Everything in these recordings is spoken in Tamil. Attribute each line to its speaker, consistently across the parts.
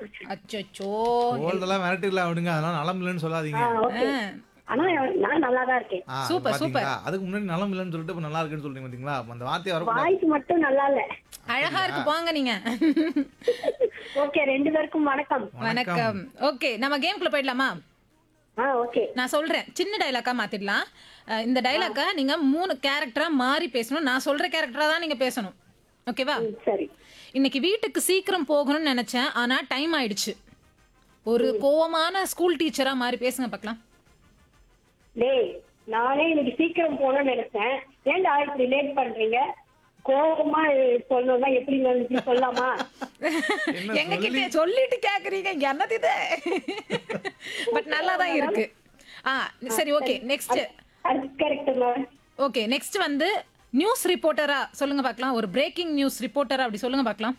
Speaker 1: பிடிச்சிருக்கு
Speaker 2: அச்சோ
Speaker 3: கோல்டெல்லாம் மிரட்டிடலாம் விடுங்க அதெல்லாம் நலம் இல்லைன்னு சொல்லாதீங்க
Speaker 1: ஓகே ஆனா நான் நல்லா தான் இருக்கேன்
Speaker 3: ஆ,
Speaker 2: சூப்பர்,
Speaker 3: பாத்தீங்களா? அதுக்கு முன்னாடி நலம் இல்லைன்னு சொல்லிட்டு இப்ப நல்லா இருக்குன்னு சொல்றீங்க பாத்தீங்களா அப்ப அந்த வார்த்தையை வரக்கூடாது
Speaker 1: வாய்ஸ் மட்டும் நல்லா இல்ல
Speaker 2: அழகா இருக்கு போங்க நீங்க
Speaker 1: ஓகே ரெண்டு பேருக்கும் வணக்கம்
Speaker 2: வணக்கம் ஓகே நம்ம கேம்குள்ள போயிடலாமா
Speaker 1: ஆ ஓகே
Speaker 2: நான் சொல்றேன் சின்ன டைலாக்கா மாத்திடலாம் அஹ் இந்த டைலாக்கா நீங்க மூணு கேரக்டரா மாறி பேசணும் நான் சொல்ற கேரக்டரா தான் நீங்க பேசணும் ஓகேவா
Speaker 1: ம், சரி
Speaker 2: இன்னைக்கு வீட்டுக்கு சீக்கிரம் போகணும்னு நினைச்சேன் ஆனா டைம் ஆயிடுச்சு ஒரு கோவமான ஸ்கூல் டீச்சரா மாறி பேசுங்க பார்க்கலாம்
Speaker 1: டேய் நானே இன்னைக்கு சீக்கிரம் போகணும்னு நினைச்சேன் ஏன்டா இப்படி லேட் பண்றீங்க கோபமா சொல்லணும்னா எப்படி நினைச்சு சொல்லலாமா
Speaker 3: என்ன
Speaker 2: எங்க கிட்ட சொல்லிட்டு கேக்குறீங்க இங்க என்னது இது பட் நல்லா தான் இருக்கு ஆ சரி ஓகே நெக்ஸ்ட்
Speaker 1: அது கரெக்ட் மேம்
Speaker 2: ஓகே நெக்ஸ்ட் வந்து நியூஸ் ரிப்போர்ட்டரா சொல்லுங்க பார்க்கலாம் ஒரு பிரேக்கிங் நியூஸ் ரிப்போர்ட்டரா அப்படி சொல்லுங்க பார்க்கலாம்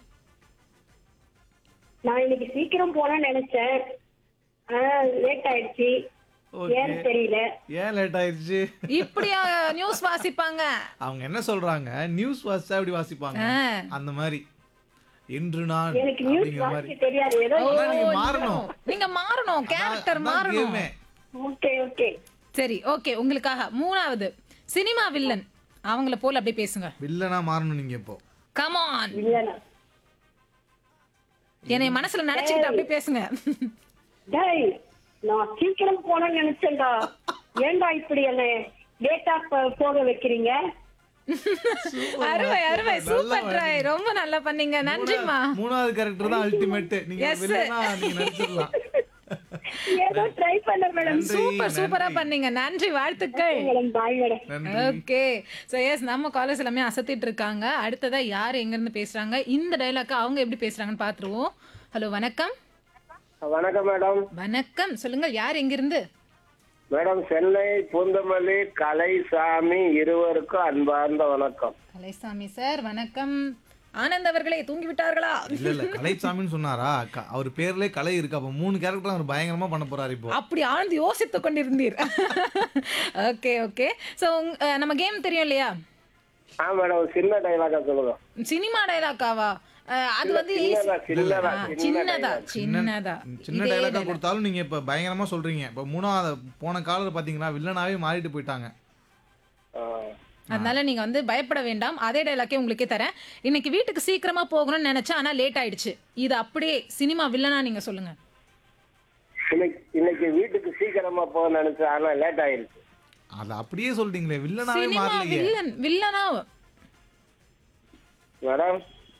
Speaker 1: நான் இன்னைக்கு சீக்கிரம் போகணும்னு நினைச்சேன் ஆனா லேட் ஆயிடுச்சு
Speaker 3: Okay.
Speaker 1: ஏன்னு தெரியல
Speaker 3: ஏன் லேட் ஆயிடுச்சு
Speaker 2: இப்படியா நியூஸ் வாசிப்பாங்க
Speaker 3: அவங்க என்ன சொல்றாங்க நியூஸ் வாசிச்சா எப்படி வாசிப்பாங்க
Speaker 2: ஆ.
Speaker 3: அந்த மாதிரி இன்று நான்
Speaker 1: எனக்கு நியூஸ்
Speaker 3: அப்படிங்கிற மாதிரி
Speaker 1: வாசிக்க தெரியாது ஏதோ
Speaker 3: ஆனா நீங்க மாறணும்
Speaker 2: நீங்க மாறணும் கேரக்டர்
Speaker 3: அதான்
Speaker 2: மாறணும்
Speaker 3: game-ஏ.
Speaker 1: ஓகே ஓகே
Speaker 2: சரி ஓகே உங்களுக்காக மூணாவது சினிமா வில்லன் அவங்கள போல அப்படியே பேசுங்க
Speaker 3: வில்லனா மாறணும் நீங்க இப்போ
Speaker 2: கமான்
Speaker 1: இல்லைண்ணா
Speaker 2: என்னை மனசுல நினைச்சுக்கிட்டு அப்படியே பேசுங்க
Speaker 1: டேய் நான் சீக்கிரம் போகணும்னு நினைச்சேன்டா ஏன்டா இப்படி என்ன லேட்டா போக வைக்கிறீங்க
Speaker 2: அருமை அருமை
Speaker 3: நல்லா
Speaker 2: சூப்பர் ட்ரை ரொம்ப நல்லா பண்ணீங்க நன்றிம்மா
Speaker 3: மூணாவது கேரக்டர் தான் அல்டிமேட் நீங்க
Speaker 2: Yes.
Speaker 3: வில்லனா நீங்க நடிச்சிடலாம்
Speaker 1: ஏதோ ட்ரை பண்ண மேடம்
Speaker 3: நன்றி,
Speaker 2: சூப்பர் சூப்பரா
Speaker 3: நன்றி.
Speaker 2: பண்ணீங்க நன்றி வாழ்த்துக்கள்
Speaker 1: மேடம் பாய் மேடம்
Speaker 3: நன்றி
Speaker 2: ஓகே ஸோ எஸ் நம்ம காலேஜ் எல்லாமே அசத்திட்டு இருக்காங்க அடுத்ததா யார் எங்க இருந்து பேசுறாங்க இந்த டைலாக் அவங்க எப்படி பேசுறாங்கன்னு பாத்துருவோம் ஹலோ வணக்கம்
Speaker 4: வணக்கம் மேடம்
Speaker 2: வணக்கம் சொல்லுங்க யார் எங்க இருந்து
Speaker 4: மேடம் சென்னை பூந்தமல்லி கலைசாமி இருவருக்கும் அன்பார்ந்த வணக்கம்
Speaker 2: கலைசாமி சார் வணக்கம் ஆனந்த் அவர்களே தூங்கி விட்டார்களா
Speaker 3: இல்ல இல்ல கலைசாமின்னு சொன்னாரா க- அவர் பேர்லயே கலை இருக்கு அப்ப மூணு கேரக்டர் அவர் பயங்கரமா பண்ண போறாரு இப்போ
Speaker 2: அப்படி ஆழ்ந்து யோசித்து கொண்டிருந்தீர் ஓகே ஓகே ஸோ நம்ம கேம் தெரியும் இல்லையா
Speaker 4: ஆ மேடம் சின்ன டைலாக்கா சொல்லுங்க
Speaker 2: சினிமா டைலாக்காவா அஹ், அது வந்து
Speaker 4: சின்னதா சின்னதா
Speaker 2: ஆ, சின்னதா சின்னதா
Speaker 3: சின்ன டைலாக்கா கொடுத்தாலும் நீங்க இப்ப பயங்கரமா சொல்றீங்க இப்ப மூணாவது போன காலர் பாத்தீங்களா வில்லனாவே மாறிட்டு போயிட்டாங்க
Speaker 4: ஆ.
Speaker 2: அதனால நீங்க வந்து பயப்பட வேண்டாம் அதே டைலாக்கே உங்களுக்கே தரேன் இன்னைக்கு வீட்டுக்கு சீக்கிரமா போகணும்னு நினைச்சேன் ஆனா லேட் ஆயிடுச்சு இது அப்படியே சினிமா வில்லனா நீங்க சொல்லுங்க
Speaker 4: இன்னைக்கு இன்னைக்கு வீட்டுக்கு சீக்கிரமா போக நினைச்சேன் ஆனா லேட் ஆயிருச்சு
Speaker 3: அது அப்படியே சொல்றீங்களே வில்லனாவே
Speaker 2: சினிமா
Speaker 3: மாறலையே
Speaker 2: வில்லன் வில்லனா
Speaker 4: மேடம்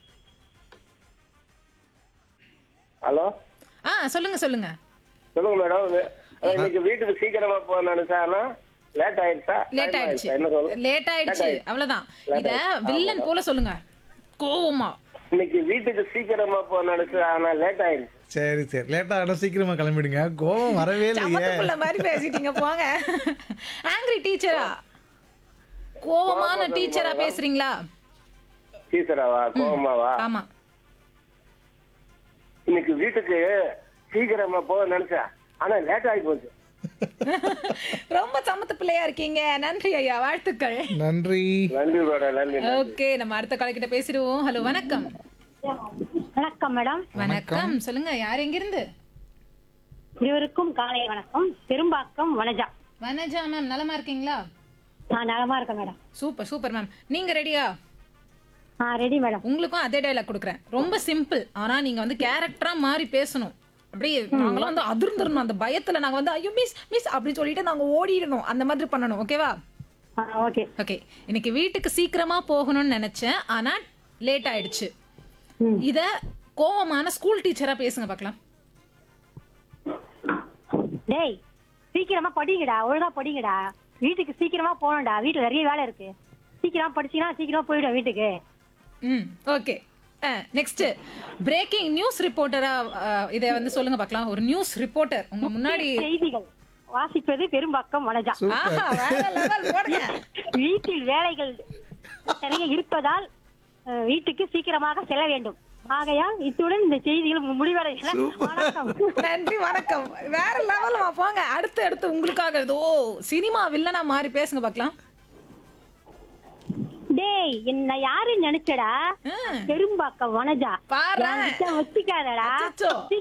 Speaker 4: ஹலோ
Speaker 2: ஆ சொல்லுங்க சொல்லுங்க
Speaker 4: சொல்லுங்க மேடம் அதான் இன்னைக்கு வீட்டுக்கு சீக்கிரமா போக நினைச்சேன் ஆனா லேட் ஆயிருச்சா
Speaker 2: லேட்
Speaker 4: Time
Speaker 2: ஆயிடுச்சு
Speaker 4: என்ன சொல்லுங்க
Speaker 2: லேட் ஆயிடுச்சு அவ்வளவுதான் இத வில்லன் போல சொல்லுங்க கோவமா
Speaker 4: இன்னைக்கு வீட்டுக்கு சீக்கிரமா போக நினைச்சேன் ஆனா லேட் ஆயிருச்சு
Speaker 3: சரி சரி லேட்டா ஆனா சீக்கிரமா கிளம்பிடுங்க கோவம் வரவே இல்லையே
Speaker 2: சமத்துக்குள்ள மாதிரி பேசிட்டீங்க போங்க ஆங்கிரி டீச்சரா கோவமான டீச்சரா பேசுறீங்களா
Speaker 4: டீச்சராவா கோவமாவா
Speaker 2: ஆமா
Speaker 4: இன்னைக்கு வீட்டுக்கு சீக்கிரமா போக நினைச்சேன் ஆனா லேட் ஆகி போச்சு
Speaker 2: ரொம்ப சமத்து பிள்ளையா இருக்கீங்க நன்றி ஐயா வாழ்த்துக்கள்
Speaker 3: நன்றி
Speaker 4: நன்றி மேடம் நன்றி
Speaker 2: ஓகே நம்ம அடுத்த காலக்கிட்ட பேசிடுவோம் ஹலோ வணக்கம்
Speaker 1: வணக்கம் மேடம்
Speaker 2: வணக்கம் சொல்லுங்க யார் எங்க இருந்து
Speaker 1: இருவருக்கும் காலை வணக்கம் பெரும்பாக்கம் வனஜா
Speaker 2: வனஜா மேம் நலமா இருக்கீங்களா
Speaker 1: நான் நலமா இருக்கேன் மேடம்
Speaker 2: சூப்பர் சூப்பர் மேம் நீங்க ரெடியா
Speaker 1: ஆ ரெடி மேடம்
Speaker 2: உங்களுக்கும் அதே டைலாக் கொடுக்குறேன் ரொம்ப சிம்பிள் ஆனா நீங்க வந்து கேரக்டரா மாறி பேசணும் அப்படியே நாங்களாம் வந்து அதிர்ந்துடணும் அந்த பயத்துல நாங்க வந்து ஐயோ மிஸ் மிஸ் அப்படின்னு சொல்லிட்டு நாங்க ஓடிடணும் அந்த மாதிரி பண்ணணும் ஓகேவா
Speaker 1: ஆ ஓகே
Speaker 2: ஓகே இன்னைக்கு வீட்டுக்கு சீக்கிரமா போகணும்னு நினைச்சேன் ஆனா லேட் ஆயிடுச்சு இத கோவமான ஸ்கூல் டீச்சரா பேசுங்க பார்க்கலாம்
Speaker 1: டேய் சீக்கிரமா படிங்கடா ஒழுங்கா படிங்கடா வீட்டுக்கு சீக்கிரமா போகணும்டா வீட்டுல நிறைய வேலை இருக்கு சீக்கிரமா படிச்சீங்கன்னா சீக்கிரமா போயிடும் வீட்டுக்கு
Speaker 2: ம் ஓகே நெக்ஸ்ட் பிரேக்கிங் நியூஸ் ரிப்போர்ட்டரா இதை வந்து சொல்லுங்க பார்க்கலாம் ஒரு நியூஸ் ரிப்போர்ட்டர் உங்க முன்னாடி
Speaker 1: செய்திகள் வாசிப்பது பெரும்பாக்கம் வனஜா
Speaker 2: ஆஹா, வேற level போடுங்க
Speaker 1: வீட்டில் வேலைகள் நிறைய இருப்பதால் அஹ், வீட்டுக்கு சீக்கிரமாக செல்ல வேண்டும் ஆகையால் இத்துடன் இந்த செய்திகள் முடிவடைகின்றன வணக்கம்
Speaker 2: நன்றி வணக்கம் வேற லெவல்மா போங்க அடுத்து அடுத்து உங்களுக்காக ஏதோ சினிமா வில்லனா மாறி பேசுங்க பார்க்கலாம்
Speaker 1: டேய் என்ன யாரு நினைச்சடா
Speaker 2: ம்.
Speaker 1: பெரும்பாக்கம் வனஜா
Speaker 2: பாரேன்.
Speaker 1: என்கிட்ட வச்சுக்காதடா
Speaker 2: அச்சச்சோ.